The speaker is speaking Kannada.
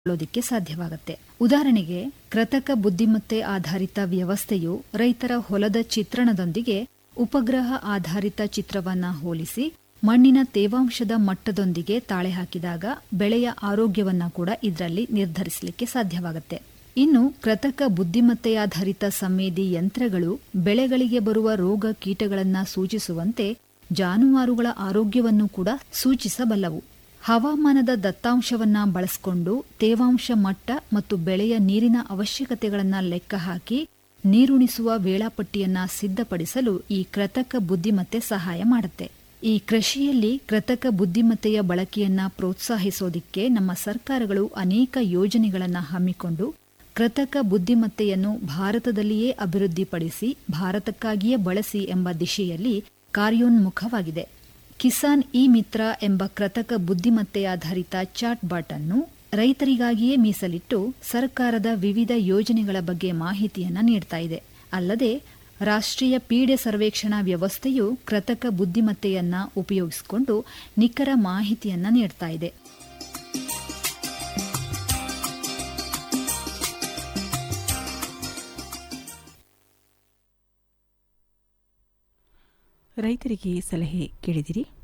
ಕೊಳ್ಳೋದಿಕ್ಕೆ ಸಾಧ್ಯವಾಗುತ್ತೆ ಉದಾಹರಣೆಗೆ ಕೃತಕ ಬುದ್ಧಿಮತ್ತೆ ಆಧಾರಿತ ವ್ಯವಸ್ಥೆಯು ರೈತರ ಹೊಲದ ಚಿತ್ರಣದೊಂದಿಗೆ ಉಪಗ್ರಹ ಆಧಾರಿತ ಚಿತ್ರವನ್ನ ಹೋಲಿಸಿ ಮಣ್ಣಿನ ತೇವಾಂಶದ ಮಟ್ಟದೊಂದಿಗೆ ತಾಳೆ ಹಾಕಿದಾಗ ಬೆಳೆಯ ಆರೋಗ್ಯವನ್ನ ಕೂಡ ಇದರಲ್ಲಿ ನಿರ್ಧರಿಸಲಿಕ್ಕೆ ಸಾಧ್ಯವಾಗುತ್ತೆ ಇನ್ನು ಕೃತಕ ಬುದ್ಧಿಮತ್ತೆಯಾಧಾರಿತ ಸಂವೇದಿ ಯಂತ್ರಗಳು ಬೆಳೆಗಳಿಗೆ ಬರುವ ರೋಗ ಕೀಟಗಳನ್ನ ಸೂಚಿಸುವಂತೆ ಜಾನುವಾರುಗಳ ಆರೋಗ್ಯವನ್ನು ಕೂಡ ಸೂಚಿಸಬಲ್ಲವು ಹವಾಮಾನದ ದತ್ತಾಂಶವನ್ನ ಬಳಸಿಕೊಂಡು ತೇವಾಂಶ ಮಟ್ಟ ಮತ್ತು ಬೆಳೆಯ ನೀರಿನ ಅವಶ್ಯಕತೆಗಳನ್ನು ಲೆಕ್ಕ ಹಾಕಿ ನೀರುಣಿಸುವ ವೇಳಾಪಟ್ಟಿಯನ್ನ ಸಿದ್ಧಪಡಿಸಲು ಈ ಕೃತಕ ಬುದ್ಧಿಮತ್ತೆ ಸಹಾಯ ಮಾಡುತ್ತೆ ಈ ಕೃಷಿಯಲ್ಲಿ ಕೃತಕ ಬುದ್ಧಿಮತ್ತೆಯ ಬಳಕೆಯನ್ನ ಪ್ರೋತ್ಸಾಹಿಸೋದಿಕ್ಕೆ ನಮ್ಮ ಸರ್ಕಾರಗಳು ಅನೇಕ ಯೋಜನೆಗಳನ್ನ ಹಮ್ಮಿಕೊಂಡು ಕೃತಕ ಬುದ್ಧಿಮತ್ತೆಯನ್ನು ಭಾರತದಲ್ಲಿಯೇ ಅಭಿವೃದ್ಧಿಪಡಿಸಿ ಭಾರತಕ್ಕಾಗಿಯೇ ಬಳಸಿ ಎಂಬ ದಿಶೆಯಲ್ಲಿ ಕಾರ್ಯೋನ್ಮುಖವಾಗಿದೆ ಕಿಸಾನ್ ಇ ಮಿತ್ರ ಎಂಬ ಕೃತಕ ಬುದ್ಧಿಮತ್ತೆಯಾಧಾರಿತ ಚಾಟ್ ಬಾಟ್ ಅನ್ನು ರೈತರಿಗಾಗಿಯೇ ಮೀಸಲಿಟ್ಟು ಸರ್ಕಾರದ ವಿವಿಧ ಯೋಜನೆಗಳ ಬಗ್ಗೆ ಮಾಹಿತಿಯನ್ನ ನೀಡ್ತಾ ಇದೆ ಅಲ್ಲದೆ ರಾಷ್ಟ್ರೀಯ ಪೀಡೆ ಸರ್ವೇಕ್ಷಣಾ ವ್ಯವಸ್ಥೆಯು ಕೃತಕ ಬುದ್ಧಿಮತ್ತೆಯನ್ನ ಉಪಯೋಗಿಸಿಕೊಂಡು ನಿಖರ ಮಾಹಿತಿಯನ್ನ ನೀಡ್ತಾ ಇದೆ ರೈತರಿಗೆ ಸಲಹೆ ಕೇಳಿದಿರಿ